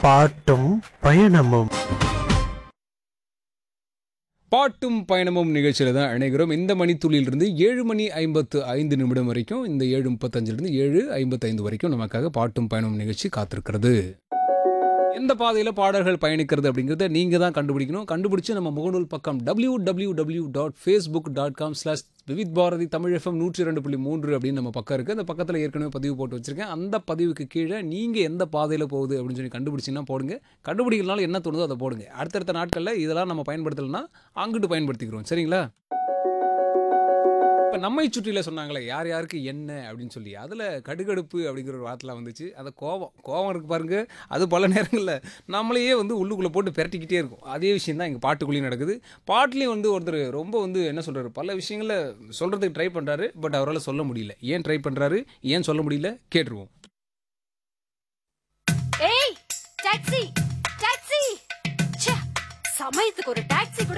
பாட்டும் பயணமும் பாட்டும் பயணமும் நிகழ்ச்சியில் தான் இணைகிறோம் இந்த மணித்துளியிலிருந்து ஏழு மணி ஐம்பத்து ஐந்து நிமிடம் வரைக்கும் இந்த ஏழு முப்பத்தஞ்சிலிருந்து ஏழு ஐம்பத்தைந்து வரைக்கும் நமக்காக பாட்டும் பயணமும் நிகழ்ச்சி காத்திருக்கிறது எந்த பாதையில் பாடல்கள் பயணிக்கிறது அப்படிங்கிறத நீங்கள் தான் கண்டுபிடிக்கணும் கண்டுபிடிச்சு நம்ம முகநூல் பக்கம் W W W dot Facebook dot com slash Vividh Bharati Tamil FM நூற்றி ரெண்டு புள்ளி மூன்று அப்படின்னு நம்ம பக்கம் இருக்குது அந்த பக்கத்தில் ஏற்கனவே பதிவு போட்டு வச்சிருக்கேன் அந்த பதிவுக்கு கீழே நீங்கள் எந்த பாதையில் போகுது அப்படின்னு சொல்லி கண்டுபிடிச்சிங்கன்னா போடுங்க கண்டுபிடிக்கிறனால என்ன தோணுதோ அதை போடுங்க அடுத்தடுத்த நாட்களில் இதெல்லாம் நம்ம பயன்படுத்தலைன்னா அங்கிட்டு பயன்படுத்திக்கிறோம் சரிங்களா இப்போ நம்மை சுற்றியில் சொன்னாங்களே யார் யாருக்கு என்ன அப்படின்னு சொல்லி அதில் கடுகடுப்பு அப்படிங்கிற ஒரு வார்த்தைலாம் வந்துச்சு அது கோவம் கோவம் இருக்கு பாருங்க அது பல நேரங்களில் நம்மளையே வந்து உள்ளுக்குள்ளே போட்டு பிரட்டிக்கிட்டே இருக்கும் அதே விஷயம் தான் எங்கள் பாட்டுக்குள்ளேயும் நடக்குது பாட்டுலேயும் வந்து ஒருத்தர் ரொம்ப வந்து என்ன சொல்கிறாரு பல விஷயங்களை சொல்கிறதுக்கு ட்ரை பண்ணுறாரு பட் அவரால் சொல்ல முடியல ஏன் ட்ரை பண்ணுறாரு ஏன் சொல்ல முடியல கேட்டுருவோம் ஏய் டாக்ஸி டாக்ஸி ச்சே சமயத்துக்கு ஒரு டாக்ஸி கூட